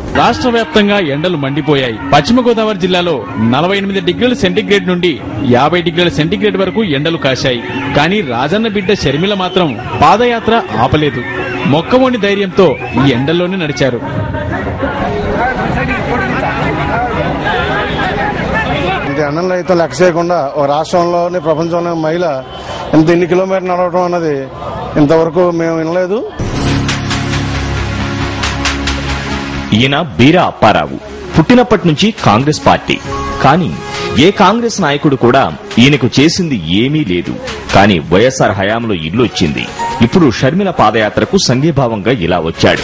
రాష్ట్ర వ్యాప్తంగా ఎండలు మండిపోయాయి పశ్చిమ గోదావరి జిల్లాలో నలభై ఎనిమిది డిగ్రీల సెంటీగ్రేడ్ నుండి యాభై డిగ్రీల సెంటీగ్రేడ్ వరకు ఎండలు కాశాయి కానీ రాజన్న బిడ్డ షర్మిల మాత్రం పాదయాత్ర ఆపలేదు మొక్కవోని ధైర్యంతో ఈ ఎండల్లోనే నడిచారు ఇంత ఎండలు అయితే లెక్క చేయకుండా ఒక రాష్ట్రంలోని ప్రపంచంలో మహిళ ఇంత ఇన్ని కిలోమీటర్లు నడవడం అన్నది ఇంతవరకు మేము వినలేదు ఈయన బీరా అప్పారావు పుట్టినప్పటి నుంచి కాంగ్రెస్ పార్టీ కానీ ఏ కాంగ్రెస్ నాయకుడు కూడా ఈయనకు చేసింది ఏమీ లేదు కానీ వైఎస్ఆర్ హయాంలో ఇల్లు వచ్చింది ఇప్పుడు షర్మిల పాదయాత్రకు సంఘీభావంగా ఇలా వచ్చాడు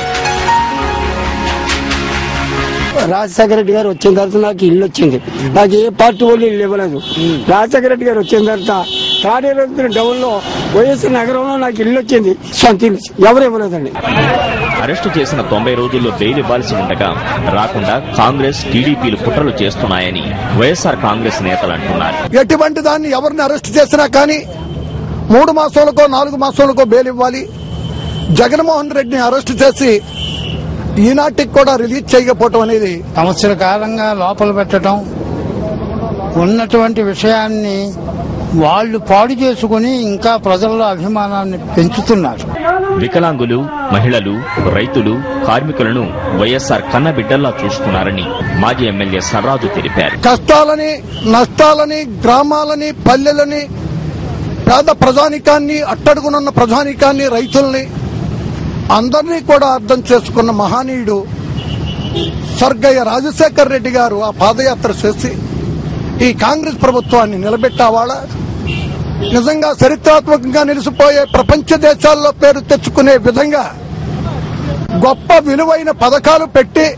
రాజశేఖర రెడ్డి గారు వచ్చిన తర్వాత నాకు ఇల్లు వచ్చింది నాకు ఏ పార్టీ వాళ్ళు ఇల్లు ఇవ్వలేదు రాజశేఖర రెడ్డి గారు వచ్చిన తర్వాత తాడేరు డౌన్ లో వైఎస్ నగరంలో నాకు ఇల్లు వచ్చింది సొంత ఇల్లు ఎవరు ఇవ్వలేదండి అరెస్టు చేసిన తొంభై రోజుల్లో బెయిల్ ఇవ్వాల్సి ఉండగా రాకుండా కాంగ్రెస్ టీడీపీలు కుట్రలు చేస్తున్నాయని వైఎస్ఆర్ కాంగ్రెస్ నేతలు అంటున్నారు ఎటువంటి దాన్ని ఎవరిని అరెస్ట్ చేసినా కానీ మూడు మాసాలకో నాలుగు మాసాలకో బెయిల్ ఇవ్వాలి జగన్మోహన్ రెడ్డిని అరెస్ట్ చేసి ఈనాటికి కూడా రిలీజ్ చేయకపోవటం అనేది సంవత్సర కాలంగా లోపల పెట్టడం ఉన్నటువంటి విషయాన్ని వాళ్ళు పాడు చేసుకుని ఇంకా ప్రజల్లో అభిమానాన్ని పెంచుతున్నారు వికలాంగులు మహిళలు రైతులు కార్మికులను వైఎస్ఆర్ కన్నబిడ్డల్లా చూస్తున్నారని మాజీ ఎమ్మెల్యే సర్రాజు తెలిపారు కష్టాలని నష్టాలని గ్రామాలని పల్లెలని పేద ప్రజానికాన్ని అట్టడుగునున్న ప్రజానికాన్ని రైతుల్ని అందరినీ కూడా అర్థం చేసుకున్న మహనీయుడు స్వర్గయ్య రాజశేఖర్ రెడ్డి గారు ఆ పాదయాత్ర చేసి ఈ కాంగ్రెస్ ప్రభుత్వాన్ని నిలబెట్టావాళ్ళ నిజంగా చరిత్రాత్మకంగా నిలిచిపోయే ప్రపంచ దేశాల్లో పేరు తెచ్చుకునే విధంగా గొప్ప విలువైన పథకాలు పెట్టి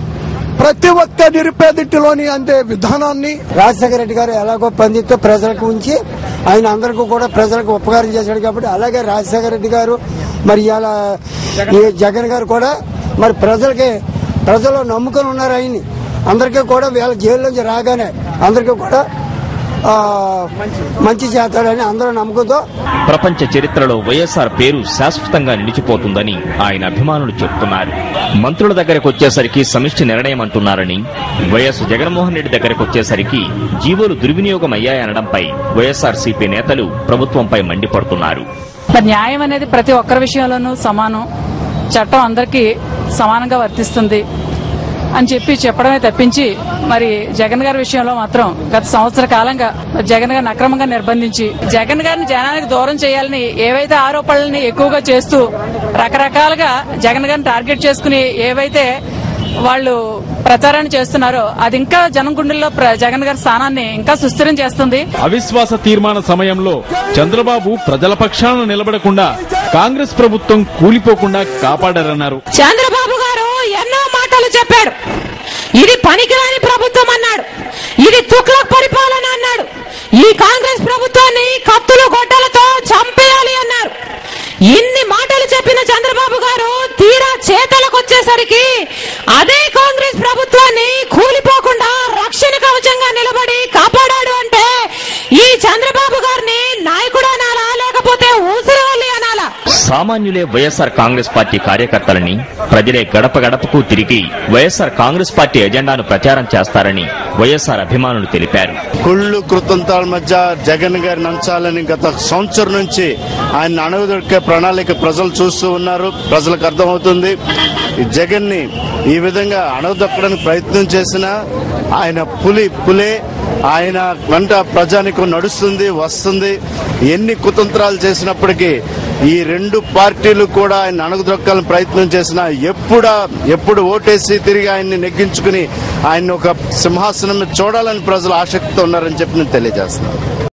ప్రతి ఒక్క నిరుపేదింటిలోని అందే విధానాన్ని రాజశేఖర రెడ్డి గారు ఎలాగో పందితో ప్రజలకు ఉంచి ఆయన అందరికీ కూడా ప్రజలకు ఉపకారం చేశాడు కాబట్టి అలాగే రాజశేఖర రెడ్డి గారు మరి ఇలా ఈ జగన్ గారు కూడా మరి ప్రజలకి ప్రజలు నమ్ముకొని ఉన్నారు ఆయన్ని అందరికీ కూడా వీళ్ళ జైల్లోంచి రాగానే అందరికీ కూడా ఆ, మంచి చేస్తాడని అందరూ నమ్మకంతో ప్రపంచ చరిత్రలో వైఎస్ఆర్ పేరు శాశ్వతంగా నిలిచిపోతుందని ఆయన అభిమానులు చెబుతున్నారు మంత్రుల దగ్గరకు వచ్చేసరికి సమిష్టి నిర్ణయం అంటున్నారని వైఎస్ జగన్మోహన్ రెడ్డి దగ్గరకు వచ్చేసరికి జీవోలు దుర్వినియోగం అయ్యాయనడంపై వైఎస్ఆర్ సిపి నేతలు ప్రభుత్వంపై మండిపడుతున్నారు మరి న్యాయం అనేది ప్రతి ఒక్కరి విషయంలోనూ సమానం చట్టం అందరికీ సమానంగా వర్తిస్తుంది అని చెప్పి చెప్పడమే తప్పించి మరి జగన్ గారి విషయంలో మాత్రం గత సంవత్సర కాలంగా మరి జగన్ గారిని అక్రమంగా నిర్బంధించి జగన్ గారిని జనానికి దూరం చేయాలని ఏవైతే ఆరోపణలని ఎక్కువగా చేస్తూ రకరకాలుగా జగన్ గారిని టార్గెట్ చేసుకుని ఏవైతే వాళ్ళు ప్రచారాన్ని చేస్తున్నారో అది ఇంకా జనం గుండెల్లో ప్ర- జగన్ గారి స్థానాన్ని ఇంకా సుస్థిరం చేస్తుంది అవిశ్వాస తీర్మాన సమయంలో చంద్రబాబు ప్రజల పక్షాన నిలబడకుండా కాంగ్రెస్ ప్రభుత్వం కూలిపోకుండా కాపాడారన్నారు చంద్రబాబు గారు ఎన్నో మాటలు చెప్పాడు ఇది పనికిరాని ప్రభుత్వం అన్నాడు ఇది తుక్లక్ పరిపాలన అన్నాడు ఈ కాంగ్రెస్ ప్రభుత్వాన్ని కత్తులు గొడ్డలతో చంపేయాలి అన్నారు ఇన్ని మాటలు చెప్పిన చంద్రబాబు గారు తీరా చేతలకు వచ్చేసరికి అదే కాంగ్రెస్ ప్రభుత్వాన్ని కూలిపోకుండా రక్షణ కవచంగా నిలబడి కాపాడాడు అంటే ఈ చంద్రబాబు గారిని నాయకుడు అనాలా లేకపోతే ఊసిరవల్లి అనాలా సామాన్యులే వైఎస్ఆర్ కాంగ్రెస్ పార్టీ కార్యకర్తలని ప్రజలే గడప గడపకు తిరిగి వైఎస్ఆర్ కాంగ్రెస్ పార్టీ ఎజెండాను ప్రచారం చేస్తారని వైఎస్ఆర్ అభిమానులు తెలిపారు కుళ్ళు కృతంతాల మధ్య జగన్ గారి నంచాలని గత సంవత్సరం నుంచి ఆయన అణగదొక్కే ప్రణాళిక ప్రజలు చూస్తూ ఉన్నారు ప్రజలకు అర్థమవుతుంది ఈ జగన్ ని ఈ విధంగా అణగదొక్కడానికి ప్రయత్నం చేసిన ఆయన పులి పులే ఆయన వెంట ప్రజానికం నడుస్తుంది వస్తుంది ఎన్ని కుతంత్రాలు చేసినప్పటికీ ఈ రెండు పార్టీలు కూడా ఆయన అణగదొక్కాలని ప్రయత్నం చేసినా ఎప్పుడా ఎప్పుడు ఓటేసి తిరిగి ఆయన్ని నెగ్గించుకుని ఆయన ఒక సింహాసనం మీద చూడాలని ప్రజలు ఆసక్తితో ఉన్నారని చెప్పి నేను తెలియజేస్తున్నాను